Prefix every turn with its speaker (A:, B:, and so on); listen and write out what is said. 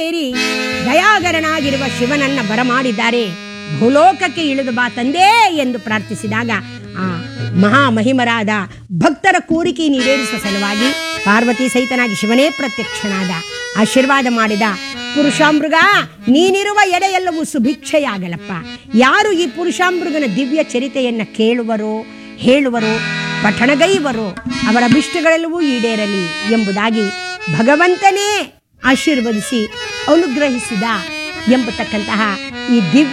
A: ಸೇರಿ ದಯಾಗರನಾಗಿರುವ ಶಿವನನ್ನ ಬರಮಾಡಿದ್ದಾರೆ ಭೂಲೋಕಕ್ಕೆ ಇಳಿದು ಬಾ ತಂದೆ ಎಂದು ಪ್ರಾರ್ಥಿಸಿದಾಗ ಆ ಮಹಾಮಹಿಮರಾದ ಭಕ್ತರ ಕೋರಿಕೆ ಈಡೇರಿಸುವ ಸಲುವಾಗಿ ಪಾರ್ವತಿ ಸಹಿತನಾಗಿ ಶಿವನೇ ಪ್ರತ್ಯಕ್ಷನಾದ ಆಶೀರ್ವಾದ ಮಾಡಿದ ಪುರುಷಾಮೃಗ ನೀನಿರುವ ಎಡೆಯೆಲ್ಲವೂ ಸುಭಿಕ್ಷೆಯಾಗಲಪ್ಪ ಯಾರು ಈ ಪುರುಷಾಮೃಗನ ದಿವ್ಯ ಚರಿತೆಯನ್ನು ಕೇಳುವರೋ ಹೇಳುವರೋ ಪಠಣಗೈವರೋ ಅವರ ಅಭಿಷ್ಟಗಳೆಲ್ಲವೂ ಈಡೇರಲಿ ಎಂಬುದಾಗಿ ಭಗವಂತನೇ ಆಶೀರ್ವದಿಸಿ ಅನುಗ್ರಹಿಸಿದ ಎಂಬತಕ್ಕಂತಹ ಈ ದಿವ್ಯ